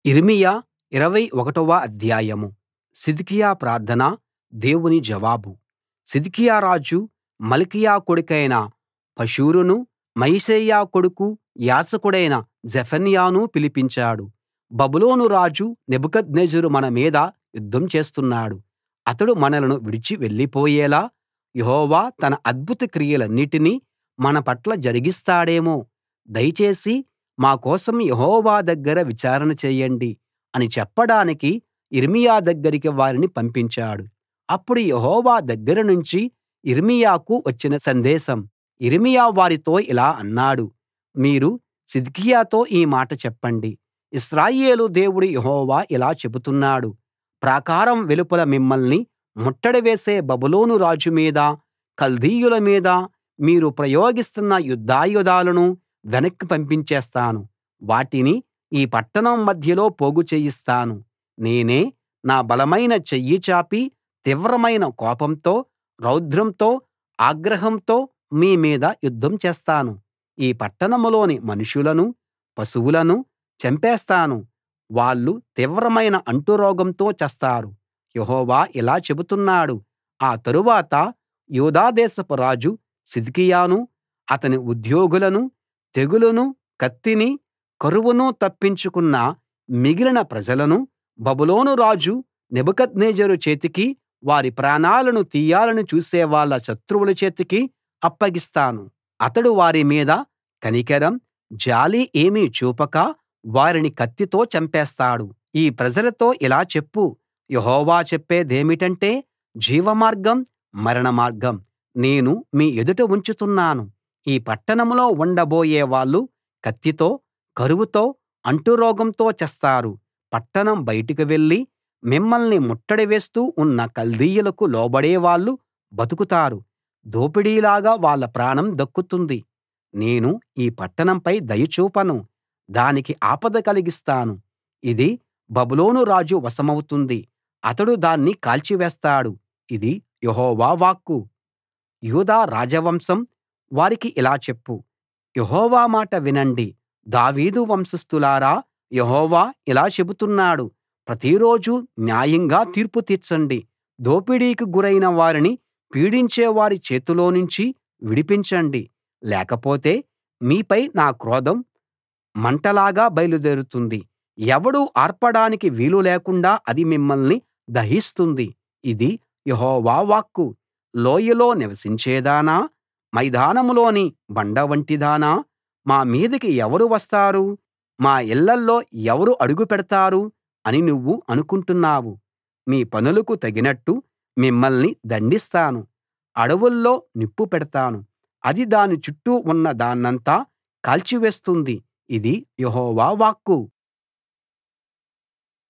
యిర్మీయా ఇరవై ఒకటవ అధ్యాయం సిద్కియా ప్రార్థన దేవుని జవాబు సిద్కియా రాజు మల్కీయా కొడుకైన పషూరును మయశేయా కొడుకు యాజకుడైన జెఫన్యాను పిలిపించాడు బబులోను రాజు నెబుకద్నెజరు మన మీద యుద్ధం చేస్తున్నాడు అతడు మనలను విడిచి వెళ్ళిపోయేలా యెహోవా తన అద్భుత క్రియలన్నిటినీ మన పట్ల జరిగిస్తాడేమో దయచేసి మా కోసం యెహోవా దగ్గర విచారణ చేయండి అని చెప్పడానికి యిర్మీయా దగ్గరికి వారిని పంపించాడు అప్పుడు యెహోవా దగ్గర నుంచి యిర్మీయాకు వచ్చిన సందేశం యిర్మీయా వారితో ఇలా అన్నాడు మీరు సిద్కియాతో ఈ మాట చెప్పండి ఇశ్రాయేలు దేవుడు యెహోవా ఇలా చెబుతున్నాడు ప్రాకారం వెలుపల మిమ్మల్ని ముట్టడి వేసే బబులోను రాజు మీదా కల్దీయుల మీదా మీరు ప్రయోగిస్తున్న యుద్ధాయుధాలను వెనక్కి పంపించేస్తాను వాటిని ఈ పట్టణం మధ్యలో పోగు చేయిస్తాను నేనే నా బలమైన చెయ్యి చాపి తీవ్రమైన కోపంతో రౌద్రంతో ఆగ్రహంతో మీ మీద యుద్ధం చేస్తాను ఈ పట్టణంలోని మనుషులనూ పశువులనూ చంపేస్తాను వాళ్ళు తీవ్రమైన అంటురోగంతో చస్తారు యెహోవా ఇలా చెబుతున్నాడు ఆ తరువాత యూదా దేశపు రాజు సిద్కియానూ అతని ఉద్యోగులనూ తెగులునూ కత్తినీ కరువునూ తప్పించుకున్న మిగిలిన ప్రజలను బబులోను రాజు నెబుకద్నెజరు చేతికీ వారి ప్రాణాలను తీయాలని చూసేవాళ్ళ శత్రువుల చేతికీ అప్పగిస్తాను అతడు వారి మీద కనికరం జాలి ఏమీ చూపక వారిని కత్తితో చంపేస్తాడు ఈ ప్రజలతో ఇలా చెప్పు యెహోవా చెప్పేదేమిటంటే జీవమార్గం మరణమార్గం నేను మీ ఎదుట ఉంచుతున్నాను ఈ పట్టణంలో ఉండబోయే వాళ్ళు కత్తితో కరువుతో అంటురోగంతో చస్తారు పట్టణం బయటికి వెళ్లి మిమ్మల్ని ముట్టడి వేస్తూ ఉన్న కల్దీయులకు లోబడే వాళ్ళు బతుకుతారు దోపిడీలాగా వాళ్ళ ప్రాణం దక్కుతుంది నేను ఈ పట్టణంపై దయ చూపను దానికి ఆపద కలిగిస్తాను ఇది బబులోను రాజు వశమవుతుంది అతడు దాన్ని కాల్చివేస్తాడు ఇది యెహోవా వాక్కు యూదా రాజవంశం వారికి ఇలా చెప్పు యెహోవా మాట వినండి దావీదు వంశస్థులారా యెహోవా ఇలా చెబుతున్నాడు ప్రతిరోజూ న్యాయంగా తీర్పు తీర్చండి దోపిడీకి గురైన వారిని పీడించే వారి చేతిలోనుంచి విడిపించండి లేకపోతే మీపై నా క్రోధం మంటలాగా బయలుదేరుతుంది ఎవడూ ఆర్పడానికి వీలు లేకుండా అది మిమ్మల్ని దహిస్తుంది ఇది యెహోవా వాక్కు లోయలో నివసించేదానా మైదానంలోని బండ వంటిదానా మా మీదికి ఎవరు వస్తారు మా ఇళ్ళల్లో ఎవరు అడుగు పెడతారు అని నువ్వు అనుకుంటున్నావు మీ పనులకు తగినట్టు మిమ్మల్ని దండిస్తాను అడవుల్లో నిప్పు పెడతాను అది దాని చుట్టూ ఉన్న దాన్నంతా కాల్చివేస్తుంది ఇది యెహోవా వాక్కు